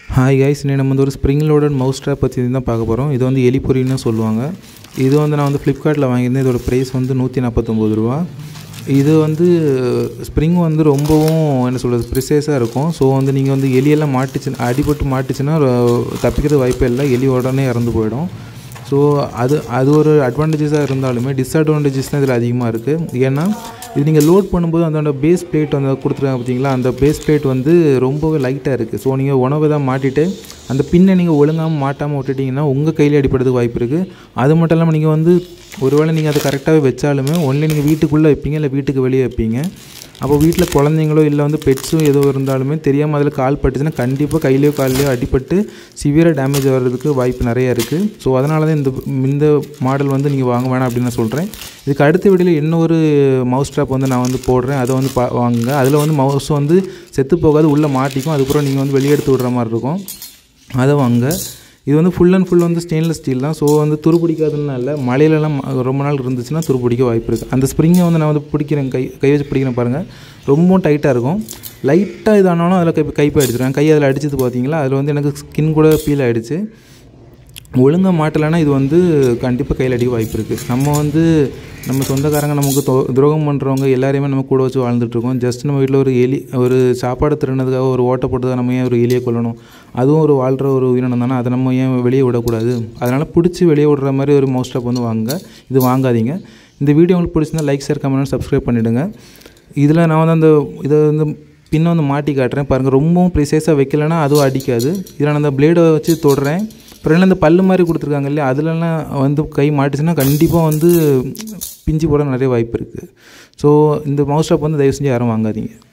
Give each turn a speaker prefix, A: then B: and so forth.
A: hi guys இன்னைக்கு நம்ம வந்து ஒரு ஸ்ப்ரிங் லோடட் மவுஸ் ட்ராப் பற்றி தான் பார்க்க போகிறோம் இது வந்து எலிப்பொரின்னு சொல்லுவாங்க இது வந்து நான் வந்து ஃப்ளிப்கார்ட்டில் வாங்கியிருந்தேன் இதோட ப்ரைஸ் வந்து நூற்றி நாற்பத்தொம்போது ரூபா இது வந்து ஸ்ப்ரிங் வந்து ரொம்பவும் என்ன சொல்கிறது ப்ரிசேஸாக இருக்கும் ஸோ வந்து நீங்கள் வந்து எலியெல்லாம் மாட்டுச்சு அடிபட்டு மாட்டுச்சுன்னா ரொ- தப்பிக்கிறது வாய்ப்பே இல்லை எலி உடனே இறந்து போயிடும் ஸோ அது அது ஒரு அட்வான்டேஜஸாக இருந்தாலுமே டிஸ்அட்வான்டேஜஸ் தான் இதில் அதிகமாக இருக்குது ஏன்னா இது நீங்கள் லோட் பண்ணும்போது அதோட பேஸ் பிளேட் வந்து கொடுத்துருக்காங்க பார்த்தீங்களா அந்த பேஸ் பிளேட் வந்து ரொம்பவே லைட்டாக இருக்குது ஸோ நீங்கள் உணவு தான் மாட்டிட்டு அந்த பின்னை நீங்கள் ஒழுங்காமல் மாட்டாமல் விட்டுட்டிங்கன்னா உங்கள் கையில் அடிப்படுறதுக்கு வாய்ப்பு இருக்குது அது மட்டும் இல்லாமல் நீங்கள் வந்து ஒருவேளை நீங்கள் அதை கரெக்டாகவே வச்சாலுமே ஒன்லி நீங்கள் வீட்டுக்குள்ளே வைப்பீங்க இல்லை வீட்டுக்கு வெளியே வைப்பீங்க அப்போ வீட்டில் குழந்தைங்களோ இல்லை வந்து பெட்ஸும் ஏதோ இருந்தாலுமே தெரியாமல் அதில் கால் பட்டுச்சுன்னா கண்டிப்பாக கையிலையோ கால்லையோ அடிபட்டு சிவியராக டேமேஜ் வர்றதுக்கு வாய்ப்பு நிறைய இருக்குது ஸோ அதனால தான் இந்த இந்த மாடல் வந்து நீங்கள் வாங்க வேணாம் அப்படின்னு நான் சொல்கிறேன் இதுக்கு அடுத்த வீடியோவில் இன்னொரு மவுஸ் ட்ராப் வந்து நான் வந்து போடுறேன் அதை வந்து பா வாங்குங்க அதில் வந்து மவுஸ் வந்து செத்து போகாது உள்ளே மாட்டிக்கும் அதுக்கப்புறம் நீங்கள் வந்து வெளியே எடுத்து விடுற மாதிரி இருக்கும் அதை வாங்க இது வந்து ஃபுல் அண்ட் ஃபுல் வந்து ஸ்டெயின்லெஸ் ஸ்டீல் தான் ஸோ வந்து துரு பிடிக்காதுன்னு இல்லை மழையிலலாம் ம- ரொம்ப நாள் இருந்துச்சுன்னா துரு பிடிக்க வாய்ப்பு இருக்குது அந்த ஸ்ப்ரிங்கை வந்து நான் வந்து பிடிக்கிறேன் கை கை வச்சு பிடிக்கிறேன் பாருங்கள் ரொம்பவும் டைட்டாக இருக்கும் லைட்டாக இதானாலும் அதில் கை கைப்பை அடிச்சிருவேன் கை அதில் அடிச்சது பார்த்தீங்களா அதில் வந்து எனக்கு ஸ்கின் கூட ஃபீல் ஆகிடுச்சு ஒழுங்காக மாட்டலைன்னா இது வந்து கண்டிப்பாக கையில் அடிக்க வாய்ப்பு இருக்குது நம்ம வந்து நம்ம சொந்தக்காரங்க நமக்கு தொ துரோகம் பண்ணுறவங்க எல்லாரையுமே நம்ம கூட வச்சு வாழ்ந்துட்டுருக்கோம் ஜஸ்ட் நம்ம வீட்டில் ஒரு எலி ஒரு சாப்பாடு திருடினதுக்காக ஒரு ஓட்டை போட்டு தான் நம்ம ஏன் ஒரு எலியை கொல்லணும் அதுவும் ஒரு வாழ்கிற ஒரு உயிரினம் தானே அதை நம்ம ஏன் வெளியே விடக்கூடாது அதனால் பிடிச்சி வெளியே விடுற மாதிரி ஒரு மவுஸ் ட்ராப் வந்து வாங்க இது வாங்காதீங்க இந்த வீடியோ உங்களுக்கு பிடிச்சிருந்தா லைக் ஷேர் கமெண்ட் சப்ஸ்கிரைப் பண்ணிவிடுங்க இதில் நான் வந்து அந்த இதை வந்து பின்ன வந்து மாட்டி காட்டுறேன் பாருங்கள் ரொம்பவும் ப்ரிசைஸாக வைக்கலைன்னா அதுவும் அடிக்காது இதில் நான் அந்த பிளேடை வச்சு தொடுறேன் அப்புறம் இந்த பல்லு மாதிரி கொடுத்துருக்காங்க இல்லையா அதுலலாம் வந்து கை மாட்டுச்சுன்னா கண்டிப்பாக வந்து பிஞ்சு போட நிறைய வாய்ப்பு இருக்குது ஸோ இந்த மவுஸ் ட்ராப் வந்து தயவு செஞ்சு யாரும் வாங்காதீங்க